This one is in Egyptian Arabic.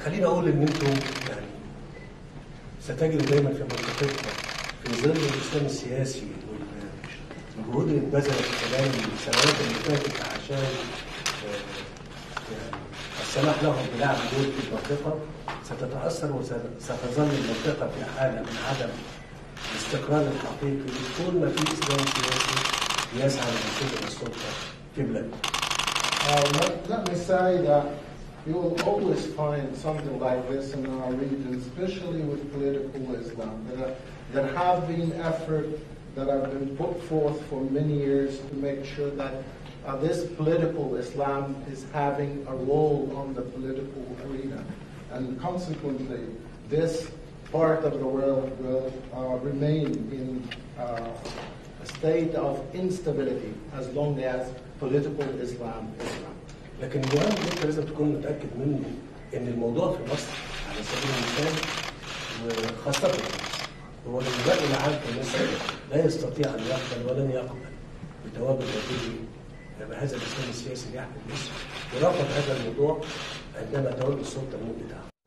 خليني اقول ان انتم يعني ستجدوا دايما في منطقتنا في ظل الاسلام السياسي والجهود اللي اتبذلت خلال السنوات اللي فاتت عشان آه، يعني السماح لهم بلعب دور في المنطقه ستتاثر وستظل المنطقه في حاله من عدم الاستقرار الحقيقي طول ما في اسلام سياسي يسعى للوصول الى السلطه في بلادنا. Uh, let, let me say that you will always find something like this in our region, especially with political Islam. There, there have been efforts that have been put forth for many years to make sure that uh, this political Islam is having a role on the political arena. And consequently, this part of the world will uh, remain in uh, a state of instability as long as political Islam is around. لكن المهم ان انت لازم تكون متاكد منه ان الموضوع في مصر على سبيل المثال وخاصه في مصر هو ان الراي العام في مصر لا يستطيع ان يقبل ولن يقبل بتواجد رجل بهذا الاسلام السياسي اللي يحكم مصر ورفض هذا الموضوع عندما تولى السلطه المبدعه